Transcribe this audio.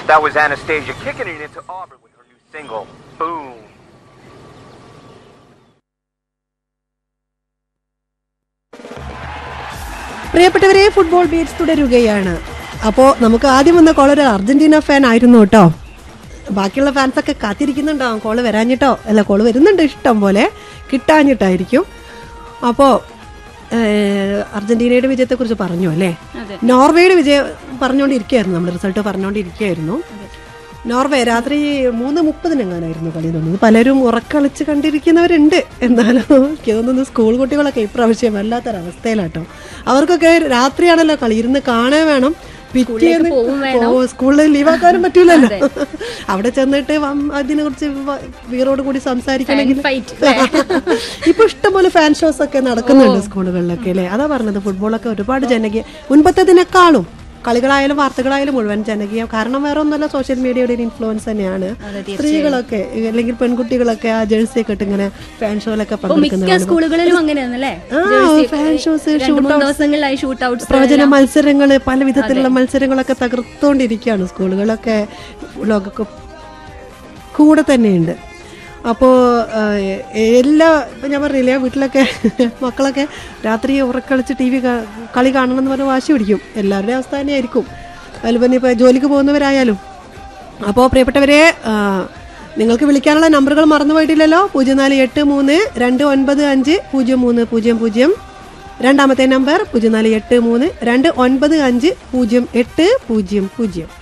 That was Anastasia kicking it into Auburn with her new single, Boom. പ്രിയപ്പെട്ടവരെ football beats തുടരുകയാണ് അപ്പോൾ നമുക്ക് ആദ്യം വന്ന കോൾ ഒരു അർജന്റീന ഫാൻ ആയിരുന്നു കേട്ടോ ബാക്കിയുള്ള ഫാൻസ് ഒക്കെ കാത്തിരിക്കുന്നുണ്ടാവും കോള് വരാഞ്ഞിട്ടോ അല്ല കോള് വരുന്നുണ്ട് ഇഷ്ടം പോലെ കിട്ടാഞ്ഞിട്ടായിരിക്കും അപ്പോൾ അർജന്റീനയുടെ വിജയത്തെക്കുറിച്ച് പറഞ്ഞു അല്ലേ നോർവേയുടെ വിജയം പറഞ്ഞുകൊണ്ടിരിക്കുകയായിരുന്നു നമ്മൾ റിസൾട്ട് പറഞ്ഞുകൊണ്ടിരിക്കുകയായിരുന്നു നോർവേ രാത്രി മൂന്ന് മുപ്പതിനെങ്ങാനായിരുന്നു കളി തോന്നുന്നത് പലരും ഉറക്കളിച്ച് കണ്ടിരിക്കുന്നവരുണ്ട് എന്നാലും എനിക്ക് തോന്നുന്നു സ്കൂൾ കുട്ടികളൊക്കെ ഇപ്രാവശ്യം വല്ലാത്തൊരവസ്ഥയിലാട്ടോ അവർക്കൊക്കെ രാത്രിയാണല്ലോ കളി ഇരുന്ന് കാണാൻ വേണം പിറ്റേന്ന് ഓ, സ്കൂളിൽ ലീവാക്കാനും പറ്റൂലല്ലോ അവിടെ ചെന്നിട്ട് വം- അതിനെ കുറിച്ച് വീറോട് കൂടി സംസാരിക്കണമെങ്കിൽ ഇപ്പൊ ഇഷ്ടംപോലെ ഫാൻ ഷോസ് ഒക്കെ നടക്കുന്നുണ്ട് സ്കൂളുകളിലൊക്കെ അല്ലേ അതാ പറഞ്ഞത് ഫുട്ബോളൊക്കെ ഒരുപാട് ജനകീയ മുൻപത്തേതിനേക്കാളും കളികളായാലും വാർത്തകളായാലും മുഴുവൻ ജനകീയ കാരണം വേറെ ഒന്നുമല്ല സോഷ്യൽ മീഡിയയുടെ ഒരു ഇൻഫ്ലുവൻസ് തന്നെയാണ് സ്ത്രീകളൊക്കെ അല്ലെങ്കിൽ പെൺകുട്ടികളൊക്കെ ആ ജേഴ്സി ഒക്കെ ഇട്ട് ഇങ്ങനെ ഫാൻ ഷോയിലൊക്കെ മിക്ക പങ്കെടുക്കുന്നത് സ്കൂളുകളിലും അങ്ങനെയാണല്ലേ ആ ഫാൻ ഷോസ് രണ്ട് മൂന്ന് ദിവസങ്ങളിലായി ഷൂട്ട് ഔട്ട്സ് പ്രവചന മത്സരങ്ങള് പല വിധത്തിലുള്ള മത്സരങ്ങളൊക്കെ തകർത്തോണ്ടിരിക്കുകയാണ് സ്കൂളുകളൊക്കെ ലോകകപ്പ് കൂടെ തന്നെയുണ്ട് അപ്പോൾ എല്ലാ ഇപ്പം ഞാൻ പറഞ്ഞില്ലേ വീട്ടിലൊക്കെ മക്കളൊക്കെ രാത്രി ഉറക്കളിച്ച് ടി വി കളി കാണണം എന്ന് പറഞ്ഞ് വാശി പിടിക്കും എല്ലാവരുടെയും അവസ്ഥ തന്നെയായിരിക്കും അതിൽ പിന്നെ ഇപ്പോൾ ജോലിക്ക് പോകുന്നവരായാലും അപ്പോൾ പ്രിയപ്പെട്ടവരെ ആ, നിങ്ങൾക്ക് വിളിക്കാനുള്ള നമ്പറുകൾ മറന്നുപോയിട്ടില്ലല്ലോ പൂജ്യം നാല് എട്ട് മൂന്ന് രണ്ട് ഒൻപത് അഞ്ച് പൂജ്യം മൂന്ന് പൂജ്യം പൂജ്യം രണ്ടാമത്തെ നമ്പർ പൂജ്യം നാല് എട്ട് മൂന്ന് രണ്ട് ഒൻപത് അഞ്ച് പൂജ്യം എട്ട് പൂജ്യം പൂജ്യം